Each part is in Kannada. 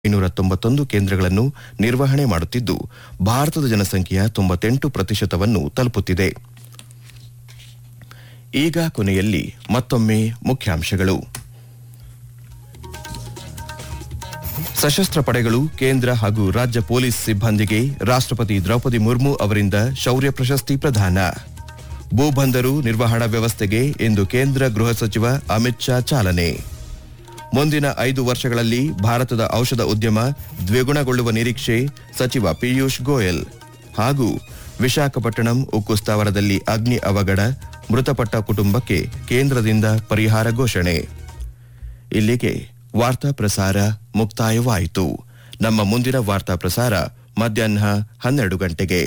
ಐನೂರ ತೊಂಬತ್ತೊಂದು ಕೇಂದ್ರಗಳನ್ನು ನಿರ್ವಹಣೆ ಮಾಡುತ್ತಿದ್ದು ಭಾರತದ ಜನಸಂಖ್ಯೆಯ ತೊಂಬತ್ತೆಂಟು ಪ್ರತಿಶತವನ್ನು ತಲುಪುತ್ತಿದೆ ಈಗ ಕೊನೆಯಲ್ಲಿ ಮತ್ತೊಮ್ಮೆ ಮುಖ್ಯಾಂಶಗಳು ಸಶಸ್ತ್ರ ಪಡೆಗಳು ಕೇಂದ್ರ ಹಾಗೂ ರಾಜ್ಯ ಪೊಲೀಸ್ ಸಿಬ್ಬಂದಿಗೆ ರಾಷ್ಟ್ರಪತಿ ದ್ರೌಪದಿ ಮುರ್ಮು ಅವರಿಂದ ಶೌರ್ಯ ಪ್ರಶಸ್ತಿ ಪ್ರದಾನ ಭೂಬಂದರು ನಿರ್ವಹಣಾ ವ್ಯವಸ್ಥೆಗೆ ಇಂದು ಕೇಂದ್ರ ಗೃಹ ಸಚಿವ ಅಮಿತ್ ಶಾ ಚಾಲನೆ ಮುಂದಿನ ಐದು ವರ್ಷಗಳಲ್ಲಿ ಭಾರತದ ಔಷಧ ಉದ್ಯಮ ದ್ವಿಗುಣಗೊಳ್ಳುವ ನಿರೀಕ್ಷೆ ಸಚಿವ ಪಿಯೂಷ್ ಗೋಯಲ್ ಹಾಗೂ ವಿಶಾಖಪಟ್ಟಣಂ ಉಕ್ಕು ಸ್ಥಾವರದಲ್ಲಿ ಅಗ್ನಿ ಅವಘಡ ಮೃತಪಟ್ಟ ಕುಟುಂಬಕ್ಕೆ ಕೇಂದ್ರದಿಂದ ಪರಿಹಾರ ಘೋಷಣೆ ಇಲ್ಲಿಗೆ ವಾರ್ತಾ ಪ್ರಸಾರ ಮುಕ್ತಾಯವಾಯಿತು ನಮ್ಮ ಮುಂದಿನ ವಾರ್ತಾ ಪ್ರಸಾರ ಮಧ್ಯಾಹ್ನ ಹನ್ನೆರಡು ಗಂಟೆಗೆ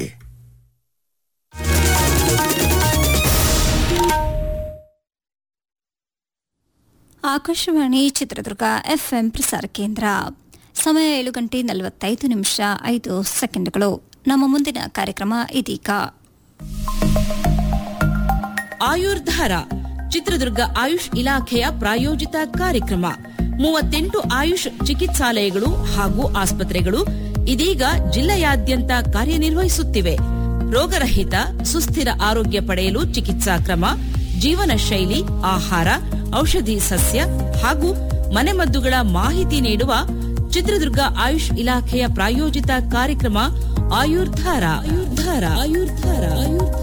ಆಕಾಶವಾಣಿ ಚಿತ್ರದುರ್ಗ ಎಫ್ಎಂ ಪ್ರಸಾರ ಕೇಂದ್ರ ಸಮಯ ಏಳು ಗಂಟೆ ನಲವತ್ತೈದು ನಿಮಿಷ ಐದು ಸೆಕೆಂಡ್ಗಳು ನಮ್ಮ ಮುಂದಿನ ಕಾರ್ಯಕ್ರಮ ಇದೀಗ ಆಯುರ್ಧಾರ ಚಿತ್ರದುರ್ಗ ಆಯುಷ್ ಇಲಾಖೆಯ ಪ್ರಾಯೋಜಿತ ಕಾರ್ಯಕ್ರಮ ಮೂವತ್ತೆಂಟು ಆಯುಷ್ ಚಿಕಿತ್ಸಾಲಯಗಳು ಹಾಗೂ ಆಸ್ಪತ್ರೆಗಳು ಇದೀಗ ಜಿಲ್ಲೆಯಾದ್ಯಂತ ಕಾರ್ಯನಿರ್ವಹಿಸುತ್ತಿವೆ ರೋಗರಹಿತ ಸುಸ್ಥಿರ ಆರೋಗ್ಯ ಪಡೆಯಲು ಚಿಕಿತ್ಸಾ ಕ್ರಮ ಜೀವನ ಶೈಲಿ ಆಹಾರ ಔಷಧಿ ಸಸ್ಯ ಹಾಗೂ ಮನೆಮದ್ದುಗಳ ಮಾಹಿತಿ ನೀಡುವ ಚಿತ್ರದುರ್ಗ ಆಯುಷ್ ಇಲಾಖೆಯ ಪ್ರಾಯೋಜಿತ ಕಾರ್ಯಕ್ರಮ ಆಯುರ್ಧಾರ ಆಯುರ್ಧಾರ ಆಯುರ್ಧಾರ ಆಯುರ್ಧಾರ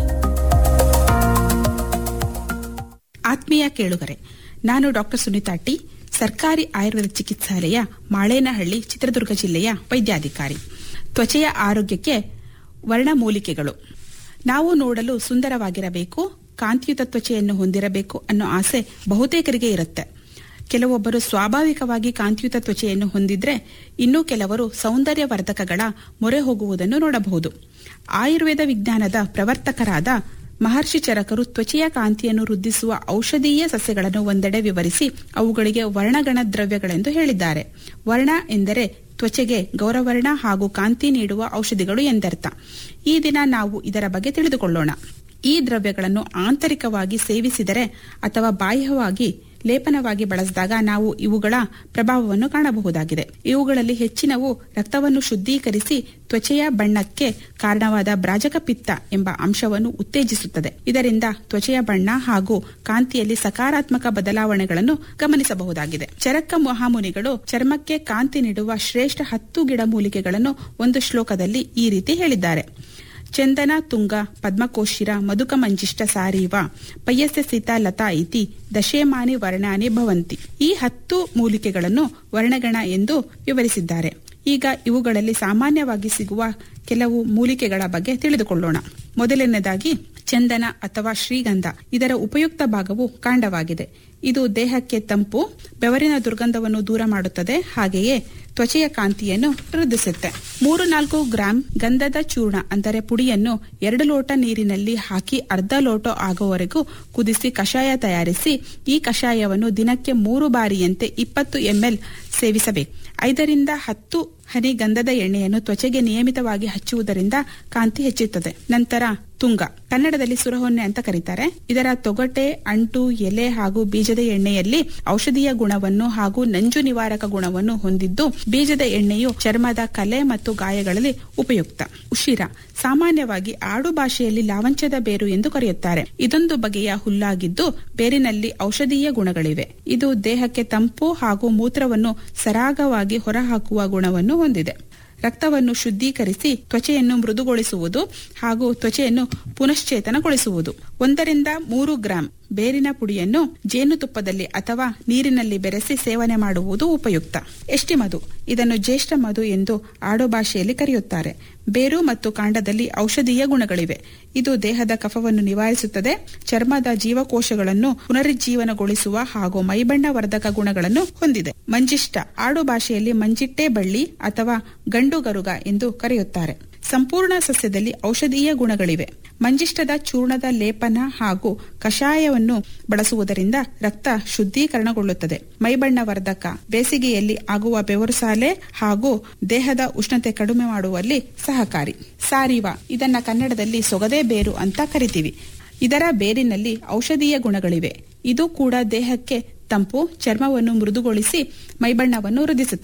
ಆತ್ಮೀಯ ಕೇಳುಗರೆ ನಾನು ಡಾಕ್ಟರ್ ಸುನೀತಾ ಟಿ ಸರ್ಕಾರಿ ಆಯುರ್ವೇದ ಚಿಕಿತ್ಸಾಲಯ ಮಾಳೇನಹಳ್ಳಿ ಚಿತ್ರದುರ್ಗ ಜಿಲ್ಲೆಯ ವೈದ್ಯಾಧಿಕಾರಿ ತ್ವಚೆಯ ಆರೋಗ್ಯಕ್ಕೆ ವರ್ಣಮೂಲಿಕೆಗಳು ನಾವು ನೋಡಲು ಸುಂದರವಾಗಿರಬೇಕು ಕಾಂತಿಯುತ ತ್ವಚೆಯನ್ನು ಹೊಂದಿರಬೇಕು ಅನ್ನೋ ಆಸೆ ಬಹುತೇಕರಿಗೆ ಇರುತ್ತೆ ಕೆಲವೊಬ್ಬರು ಸ್ವಾಭಾವಿಕವಾಗಿ ಕಾಂತಿಯುತ ತ್ವಚೆಯನ್ನು ಹೊಂದಿದ್ರೆ ಇನ್ನೂ ಕೆಲವರು ಸೌಂದರ್ಯವರ್ಧಕಗಳ ಮೊರೆ ಹೋಗುವುದನ್ನು ನೋಡಬಹುದು ಆಯುರ್ವೇದ ವಿಜ್ಞಾನದ ಪ್ರವರ್ತಕರಾದ ಮಹರ್ಷಿ ಚರಕರು ತ್ವಚೆಯ ಕಾಂತಿಯನ್ನು ವೃದ್ಧಿಸುವ ಔಷಧೀಯ ಸಸ್ಯಗಳನ್ನು ಒಂದೆಡೆ ವಿವರಿಸಿ ಅವುಗಳಿಗೆ ವರ್ಣಗಣ ದ್ರವ್ಯಗಳೆಂದು ಹೇಳಿದ್ದಾರೆ ವರ್ಣ ಎಂದರೆ ತ್ವಚೆಗೆ ಗೌರವರ್ಣ ಹಾಗೂ ಕಾಂತಿ ನೀಡುವ ಔಷಧಿಗಳು ಎಂದರ್ಥ ಈ ದಿನ ನಾವು ಇದರ ಬಗ್ಗೆ ತಿಳಿದುಕೊಳ್ಳೋಣ ಈ ದ್ರವ್ಯಗಳನ್ನು ಆಂತರಿಕವಾಗಿ ಸೇವಿಸಿದರೆ ಅಥವಾ ಬಾಹ್ಯವಾಗಿ ಲೇಪನವಾಗಿ ಬಳಸಿದಾಗ ನಾವು ಇವುಗಳ ಪ್ರಭಾವವನ್ನು ಕಾಣಬಹುದಾಗಿದೆ ಇವುಗಳಲ್ಲಿ ಹೆಚ್ಚಿನವು ರಕ್ತವನ್ನು ಶುದ್ಧೀಕರಿಸಿ ತ್ವಚೆಯ ಬಣ್ಣಕ್ಕೆ ಕಾರಣವಾದ ಬ್ರಾಜಕ ಪಿತ್ತ ಎಂಬ ಅಂಶವನ್ನು ಉತ್ತೇಜಿಸುತ್ತದೆ ಇದರಿಂದ ತ್ವಚೆಯ ಬಣ್ಣ ಹಾಗೂ ಕಾಂತಿಯಲ್ಲಿ ಸಕಾರಾತ್ಮಕ ಬದಲಾವಣೆಗಳನ್ನು ಗಮನಿಸಬಹುದಾಗಿದೆ ಚರಕ ಮಹಾಮುನಿಗಳು ಚರ್ಮಕ್ಕೆ ಕಾಂತಿ ನೀಡುವ ಶ್ರೇಷ್ಠ ಹತ್ತು ಗಿಡಮೂಲಿಕೆಗಳನ್ನು ಒಂದು ಶ್ಲೋಕದಲ್ಲಿ ಈ ರೀತಿ ಹೇಳಿದ್ದಾರೆ ಚಂದನ ತುಂಗ ಪದ್ಮಕೋಶಿರ ಮಧುಕ ಮಂಜಿಷ್ಟ ಸಾರೀವ ಪಯ್ಯಸ್ಯ ಸೀತಾ ಲತಾ ಇತಿ ದಶೇಮಾನಿ ವರ್ಣಾನಿ ಭವಂತಿ ಈ ಹತ್ತು ಮೂಲಿಕೆಗಳನ್ನು ವರ್ಣಗಣ ಎಂದು ವಿವರಿಸಿದ್ದಾರೆ ಈಗ ಇವುಗಳಲ್ಲಿ ಸಾಮಾನ್ಯವಾಗಿ ಸಿಗುವ ಕೆಲವು ಮೂಲಿಕೆಗಳ ಬಗ್ಗೆ ತಿಳಿದುಕೊಳ್ಳೋಣ ಮೊದಲನೇದಾಗಿ ಚಂದನ ಅಥವಾ ಶ್ರೀಗಂಧ ಇದರ ಉಪಯುಕ್ತ ಭಾಗವು ಕಾಂಡವಾಗಿದೆ ಇದು ದೇಹಕ್ಕೆ ತಂಪು ಬೆವರಿನ ದುರ್ಗಂಧವನ್ನು ದೂರ ಮಾಡುತ್ತದೆ ಹಾಗೆಯೇ ತ್ವಚೆಯ ಕಾಂತಿಯನ್ನು ವೃದ್ಧಿಸುತ್ತೆ ಮೂರು ನಾಲ್ಕು ಗ್ರಾಂ ಗಂಧದ ಚೂರ್ಣ ಅಂದರೆ ಪುಡಿಯನ್ನು ಎರಡು ಲೋಟ ನೀರಿನಲ್ಲಿ ಹಾಕಿ ಅರ್ಧ ಲೋಟ ಆಗುವವರೆಗೂ ಕುದಿಸಿ ಕಷಾಯ ತಯಾರಿಸಿ ಈ ಕಷಾಯವನ್ನು ದಿನಕ್ಕೆ ಮೂರು ಬಾರಿಯಂತೆ ಇಪ್ಪತ್ತು ಎಂಎಲ್ ಸೇವಿಸಬೇಕು ಐದರಿಂದ ಹತ್ತು ಹನಿ ಗಂಧದ ಎಣ್ಣೆಯನ್ನು ತ್ವಚೆಗೆ ನಿಯಮಿತವಾಗಿ ಹಚ್ಚುವುದರಿಂದ ಕಾಂತಿ ಹೆಚ್ಚುತ್ತದೆ ನಂತರ ತುಂಗ ಕನ್ನಡದಲ್ಲಿ ಸುರಹೊನ್ನೆ ಅಂತ ಕರೀತಾರೆ ಇದರ ತೊಗಟೆ ಅಂಟು ಎಲೆ ಹಾಗೂ ಬೀಜದ ಎಣ್ಣೆಯಲ್ಲಿ ಔಷಧೀಯ ಗುಣವನ್ನು ಹಾಗೂ ನಂಜು ನಿವಾರಕ ಗುಣವನ್ನು ಹೊಂದಿದ್ದು ಬೀಜದ ಎಣ್ಣೆಯು ಚರ್ಮದ ಕಲೆ ಮತ್ತು ಗಾಯಗಳಲ್ಲಿ ಉಪಯುಕ್ತ ಉಶಿರ ಸಾಮಾನ್ಯವಾಗಿ ಆಡು ಭಾಷೆಯಲ್ಲಿ ಲಾವಂಚದ ಬೇರು ಎಂದು ಕರೆಯುತ್ತಾರೆ ಇದೊಂದು ಬಗೆಯ ಹುಲ್ಲಾಗಿದ್ದು ಬೇರಿನಲ್ಲಿ ಔಷಧೀಯ ಗುಣಗಳಿವೆ ಇದು ದೇಹಕ್ಕೆ ತಂಪು ಹಾಗೂ ಮೂತ್ರವನ್ನು ಸರಾಗವಾಗಿ ಹೊರಹಾಕುವ ಗುಣವನ್ನು ಹೊಂದಿದೆ ರಕ್ತವನ್ನು ಶುದ್ಧೀಕರಿಸಿ ತ್ವಚೆಯನ್ನು ಮೃದುಗೊಳಿಸುವುದು ಹಾಗೂ ತ್ವಚೆಯನ್ನು ಪುನಶ್ಚೇತನಗೊಳಿಸುವುದು ಒಂದರಿಂದ ಮೂರು ಗ್ರಾಂ ಬೇರಿನ ಪುಡಿಯನ್ನು ಜೇನುತುಪ್ಪದಲ್ಲಿ ಅಥವಾ ನೀರಿನಲ್ಲಿ ಬೆರೆಸಿ ಸೇವನೆ ಮಾಡುವುದು ಉಪಯುಕ್ತ ಎಷ್ಟಿಮದು ಇದನ್ನು ಜ್ಯೇಷ್ಠ ಮಧು ಎಂದು ಆಡೋ ಭಾಷೆಯಲ್ಲಿ ಕರೆಯುತ್ತಾರೆ ಬೇರು ಮತ್ತು ಕಾಂಡದಲ್ಲಿ ಔಷಧೀಯ ಗುಣಗಳಿವೆ ಇದು ದೇಹದ ಕಫವನ್ನು ನಿವಾರಿಸುತ್ತದೆ ಚರ್ಮದ ಜೀವಕೋಶಗಳನ್ನು ಪುನರುಜ್ಜೀವನಗೊಳಿಸುವ ಹಾಗೂ ಮೈಬಣ್ಣ ವರ್ಧಕ ಗುಣಗಳನ್ನು ಹೊಂದಿದೆ ಮಂಜಿಷ್ಟ ಆಡು ಭಾಷೆಯಲ್ಲಿ ಮಂಜಿಟ್ಟೆ ಬಳ್ಳಿ ಅಥವಾ ಗಂಡು ಗರುಗ ಎಂದು ಕರೆಯುತ್ತಾರೆ ಸಂಪೂರ್ಣ ಸಸ್ಯದಲ್ಲಿ ಔಷಧೀಯ ಗುಣಗಳಿವೆ ಮಂಜಿಷ್ಟದ ಚೂರ್ಣದ ಲೇಪನ ಹಾಗೂ ಕಷಾಯವನ್ನು ಬಳಸುವುದರಿಂದ ರಕ್ತ ಶುದ್ಧೀಕರಣಗೊಳ್ಳುತ್ತದೆ ಮೈಬಣ್ಣ ವರ್ಧಕ ಬೇಸಿಗೆಯಲ್ಲಿ ಆಗುವ ಬೆವರುಸಾಲೆ ಹಾಗೂ ದೇಹದ ಉಷ್ಣತೆ ಕಡಿಮೆ ಮಾಡುವಲ್ಲಿ ಸಹಕಾರಿ ಸಾರಿವ ಇದನ್ನ ಕನ್ನಡದಲ್ಲಿ ಸೊಗದೆ ಬೇರು ಅಂತ ಕರಿತೀವಿ ಇದರ ಬೇರಿನಲ್ಲಿ ಔಷಧೀಯ ಗುಣಗಳಿವೆ ಇದು ಕೂಡ ದೇಹಕ್ಕೆ ತಂಪು ಚರ್ಮವನ್ನು ಮೃದುಗೊಳಿಸಿ ಮೈಬಣ್ಣವನ್ನು ವೃದ್ಧಿಸುತ್ತದೆ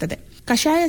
ಕಷಾಯ